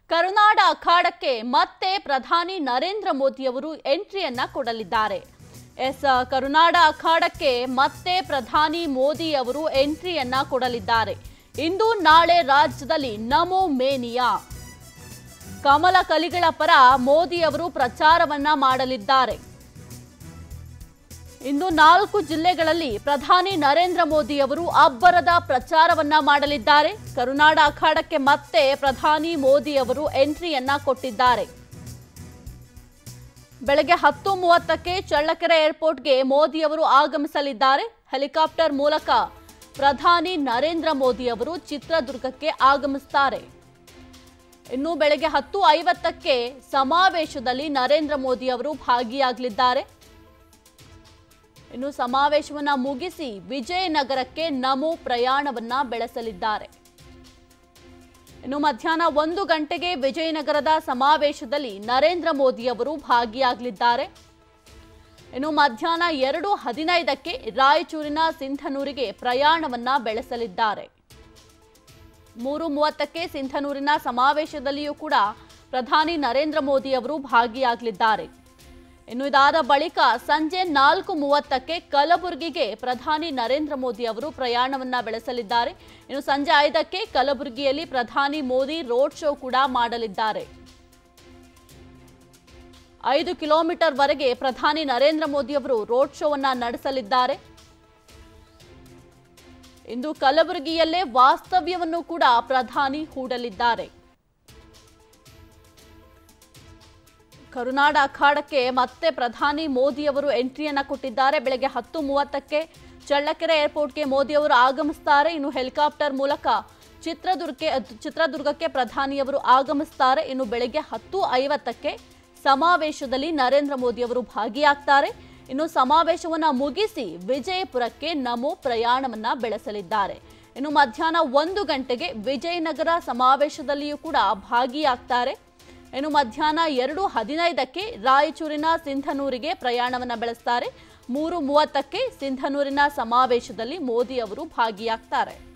ಕರುನಾಡ ಅಖಾಡಕ್ಕೆ ಮತ್ತೆ ಪ್ರಧಾನಿ ನರೇಂದ್ರ ಮೋದಿಯವರು ಎಂಟ್ರಿಯನ್ನ ಕೊಡಲಿದ್ದಾರೆ ಎಸ್ ಕರುನಾಡ ಅಖಾಡಕ್ಕೆ ಮತ್ತೆ ಪ್ರಧಾನಿ ಮೋದಿ ಅವರು ಎಂಟ್ರಿಯನ್ನ ಕೊಡಲಿದ್ದಾರೆ ಇಂದು ನಾಳೆ ರಾಜ್ಯದಲ್ಲಿ ನಮೋ ಮೇನಿಯಾ ಕಮಲ ಕಲಿಗಳ ಪರ ಮೋದಿ ಅವರು ಪ್ರಚಾರವನ್ನ ಮಾಡಲಿದ್ದಾರೆ ಇಂದು ನಾಲ್ಕು ಜಿಲ್ಲೆಗಳಲ್ಲಿ ಪ್ರಧಾನಿ ನರೇಂದ್ರ ಮೋದಿ ಅವರು ಅಬ್ಬರದ ಪ್ರಚಾರವನ್ನ ಮಾಡಲಿದ್ದಾರೆ ಕರುನಾಡ ಅಖಾಡಕ್ಕೆ ಮತ್ತೆ ಪ್ರಧಾನಿ ಮೋದಿ ಅವರು ಎಂಟ್ರಿಯನ್ನ ಕೊಟ್ಟಿದ್ದಾರೆ ಬೆಳಗ್ಗೆ ಹತ್ತು ಮೂವತ್ತಕ್ಕೆ ಚಳ್ಳಕೆರೆ ಏರ್ಪೋರ್ಟ್ಗೆ ಮೋದಿ ಅವರು ಆಗಮಿಸಲಿದ್ದಾರೆ ಹೆಲಿಕಾಪ್ಟರ್ ಮೂಲಕ ಪ್ರಧಾನಿ ನರೇಂದ್ರ ಮೋದಿ ಅವರು ಚಿತ್ರದುರ್ಗಕ್ಕೆ ಆಗಮಿಸುತ್ತಾರೆ ಇನ್ನು ಬೆಳಗ್ಗೆ ಹತ್ತು ಐವತ್ತಕ್ಕೆ ಸಮಾವೇಶದಲ್ಲಿ ನರೇಂದ್ರ ಮೋದಿ ಅವರು ಭಾಗಿಯಾಗಲಿದ್ದಾರೆ ಇನ್ನು ಸಮಾವೇಶವನ್ನ ಮುಗಿಸಿ ವಿಜಯನಗರಕ್ಕೆ ನಮೋ ಪ್ರಯಾಣವನ್ನ ಬೆಳೆಸಲಿದ್ದಾರೆ ಇನ್ನು ಮಧ್ಯಾಹ್ನ ಒಂದು ಗಂಟೆಗೆ ವಿಜಯನಗರದ ಸಮಾವೇಶದಲ್ಲಿ ನರೇಂದ್ರ ಮೋದಿ ಅವರು ಭಾಗಿಯಾಗಲಿದ್ದಾರೆ ಇನ್ನು ಮಧ್ಯಾಹ್ನ ಎರಡು ಹದಿನೈದಕ್ಕೆ ರಾಯಚೂರಿನ ಸಿಂಧನೂರಿಗೆ ಪ್ರಯಾಣವನ್ನ ಬೆಳೆಸಲಿದ್ದಾರೆ ಮೂರು ಮೂವತ್ತಕ್ಕೆ ಸಿಂಧನೂರಿನ ಸಮಾವೇಶದಲ್ಲಿಯೂ ಕೂಡ ಪ್ರಧಾನಿ ನರೇಂದ್ರ ಮೋದಿ ಅವರು ಭಾಗಿಯಾಗಲಿದ್ದಾರೆ ಇನ್ನು ಇದಾದ ಬಳಿಕ ಸಂಜೆ ನಾಲ್ಕು ಮೂವತ್ತಕ್ಕೆ ಕಲಬುರಗಿಗೆ ಪ್ರಧಾನಿ ನರೇಂದ್ರ ಮೋದಿ ಅವರು ಪ್ರಯಾಣವನ್ನ ಬೆಳೆಸಲಿದ್ದಾರೆ ಇನ್ನು ಸಂಜೆ ಐದಕ್ಕೆ ಕಲಬುರಗಿಯಲ್ಲಿ ಪ್ರಧಾನಿ ಮೋದಿ ರೋಡ್ ಶೋ ಕೂಡ ಮಾಡಲಿದ್ದಾರೆ ಐದು ಕಿಲೋಮೀಟರ್ ವರೆಗೆ ಪ್ರಧಾನಿ ನರೇಂದ್ರ ಮೋದಿ ಅವರು ರೋಡ್ ಶೋವನ್ನ ನಡೆಸಲಿದ್ದಾರೆ ಇಂದು ಕಲಬುರಗಿಯಲ್ಲೇ ವಾಸ್ತವ್ಯವನ್ನು ಕೂಡ ಪ್ರಧಾನಿ ಹೂಡಲಿದ್ದಾರೆ ಕರುನಾಡ ಅಖಾಡಕ್ಕೆ ಮತ್ತೆ ಪ್ರಧಾನಿ ಮೋದಿ ಅವರು ಎಂಟ್ರಿಯನ್ನ ಕೊಟ್ಟಿದ್ದಾರೆ ಬೆಳಗ್ಗೆ ಹತ್ತು ಮೂವತ್ತಕ್ಕೆ ಚಳ್ಳಕೆರೆ ಏರ್ಪೋರ್ಟ್ಗೆ ಮೋದಿ ಅವರು ಆಗಮಿಸ್ತಾರೆ ಇನ್ನು ಹೆಲಿಕಾಪ್ಟರ್ ಮೂಲಕ ಚಿತ್ರದುರ್ಗಕ್ಕೆ ಚಿತ್ರದುರ್ಗಕ್ಕೆ ಪ್ರಧಾನಿಯವರು ಆಗಮಿಸ್ತಾರೆ ಇನ್ನು ಬೆಳಗ್ಗೆ ಹತ್ತು ಐವತ್ತಕ್ಕೆ ಸಮಾವೇಶದಲ್ಲಿ ನರೇಂದ್ರ ಮೋದಿ ಅವರು ಭಾಗಿಯಾಗ್ತಾರೆ ಇನ್ನು ಸಮಾವೇಶವನ್ನ ಮುಗಿಸಿ ವಿಜಯಪುರಕ್ಕೆ ನಮೋ ಪ್ರಯಾಣವನ್ನ ಬೆಳೆಸಲಿದ್ದಾರೆ ಇನ್ನು ಮಧ್ಯಾಹ್ನ ಒಂದು ಗಂಟೆಗೆ ವಿಜಯನಗರ ಸಮಾವೇಶದಲ್ಲಿಯೂ ಕೂಡ ಭಾಗಿಯಾಗ್ತಾರೆ ಇನ್ನು ಮಧ್ಯಾಹ್ನ ಎರಡು ಹದಿನೈದಕ್ಕೆ ರಾಯಚೂರಿನ ಸಿಂಧನೂರಿಗೆ ಪ್ರಯಾಣವನ್ನ ಬೆಳೆಸ್ತಾರೆ ಮೂರು ಮೂವತ್ತಕ್ಕೆ ಸಿಂಧನೂರಿನ ಸಮಾವೇಶದಲ್ಲಿ ಮೋದಿ ಅವರು ಭಾಗಿಯಾಗ್ತಾರೆ